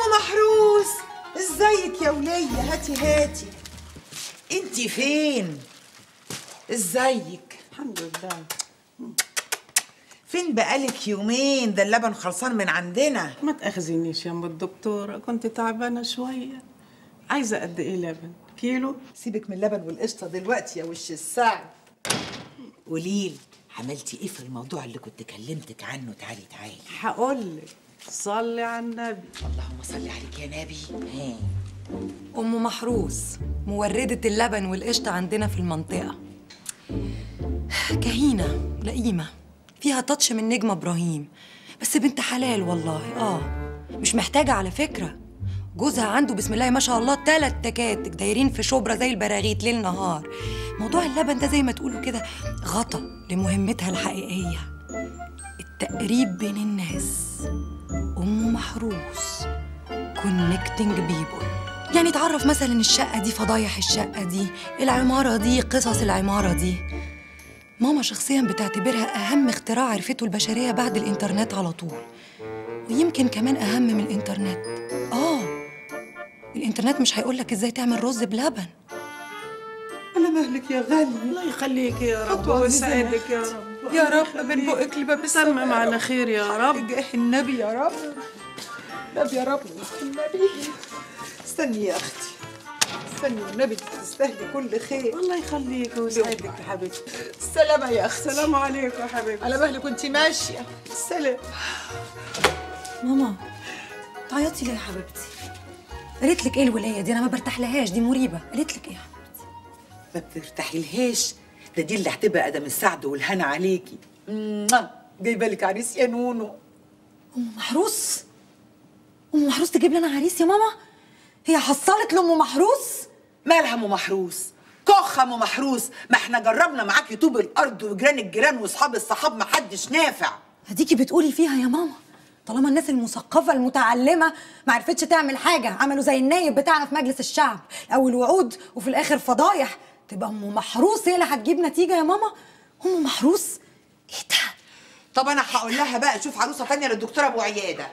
محروس ازيك يا ولية هاتي هاتي انتي فين ازيك الحمد لله فين بقالك يومين ده اللبن خلصان من عندنا ما تأخذينيش يا ام الدكتورة كنت تعبانة شوية عايزة قد ايه لبن كيلو سيبك من اللبن والقشطة دلوقتي يا وش السعد قوليلي عملتي ايه في الموضوع اللي كنت كلمتك عنه تعالي تعالي هقولك صلي على النبي اللهم صل عليك يا نبي ها أم محروس موردة اللبن والقشطة عندنا في المنطقة كهينة لئيمة فيها تاتش من نجمة إبراهيم بس بنت حلال والله آه مش محتاجة على فكرة جوزها عنده بسم الله ما شاء الله تلات تكاتك دايرين في شبرا زي البراغيث ليل نهار موضوع اللبن ده زي ما تقولوا كده غطا لمهمتها الحقيقية التقريب بين الناس أم محروس كونكتنج بيبول يعني تعرف مثلا الشقة دي فضايح الشقة دي العمارة دي قصص العمارة دي ماما شخصيا بتعتبرها أهم اختراع عرفته البشرية بعد الإنترنت على طول ويمكن كمان أهم من الإنترنت آه الإنترنت مش هيقولك إزاي تعمل رز بلبن على مهلك يا غالي الله يخليك يا رب خطوة ويسعدك يا رب يا رب من بقك لباب تمم على خير يا رب جاه النبي يا رب نبي يا رب النبي استني يا اختي استني والنبي تستاهلي كل خير الله يخليك ويسعدك يا حبيبتي السلامة يا اختي السلام عليكم يا حبيبتي على مهلك وانت ماشية السلام ماما تعيطي ليه يا حبيبتي قالت لك ايه الولايه دي انا ما برتاح لهاش دي مريبه قالت لك ايه ما بترتاحيلهاش ده دي اللي هتبقى ادم السعد والهنا عليكي موا. جايبه لك عريس يا نونو ام محروس ام محروس تجيب لنا عريس يا ماما هي حصلت لام محروس مالها ام محروس كخ ام محروس ما احنا جربنا معاكي طوب الارض وجيران الجيران واصحاب الصحاب ما حدش نافع هديكي بتقولي فيها يا ماما طالما الناس المثقفة المتعلمة ما عرفتش تعمل حاجة عملوا زي النايب بتاعنا في مجلس الشعب الأول وعود وفي الآخر فضايح تبقى أم محروس هي اللي هتجيب نتيجة يا ماما أم محروس إيه ده؟ طب انا هقول لها بقى شوف عروسه تانية للدكتوره ابو عياده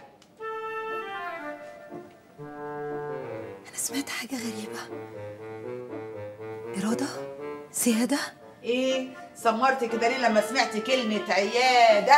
أنا سمعت حاجة غريبة إرادة؟ سيادة؟ ايه سمرتي كده ليه لما سمعتي كلمه عياده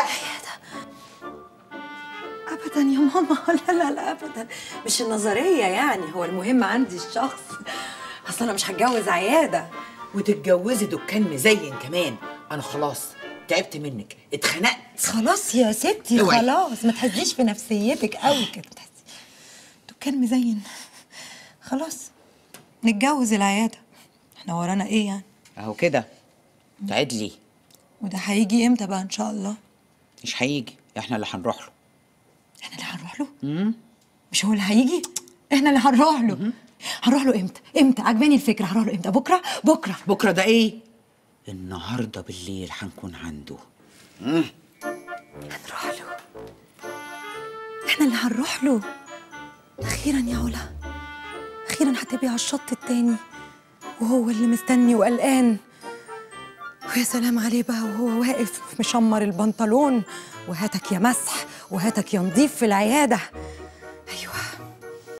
أبدا يا ماما لا لا لا أبدا مش النظرية يعني هو المهم عندي الشخص أصل أنا مش هتجوز عيادة وتتجوزي دكان مزين كمان انا خلاص تعبت منك اتخنقت خلاص يا ستي اوعي. خلاص ما تهزيش في نفسيتك قوي كده ما تهزيش. دكان مزين خلاص نتجوز العيادة احنا ورانا ايه يعني اهو كده تعدلي وده هيجي امتى بقى ان شاء الله مش هيجي احنا اللي هنروح له احنا اللي هنروح له مش هو اللي هيجي احنا اللي هنروح له هنروح له امتى امتى عجباني الفكره هنروح له امتى بكره بكره بكره ده ايه النهارده بالليل هنكون عنده هنروح له احنا اللي هنروح له اخيرا يا علا اخيرا هتبقي على الشط التاني وهو اللي مستني وقلقان ويا سلام عليه بقى وهو واقف مشمر البنطلون وهاتك يا مسح وهاتك يا نضيف في العياده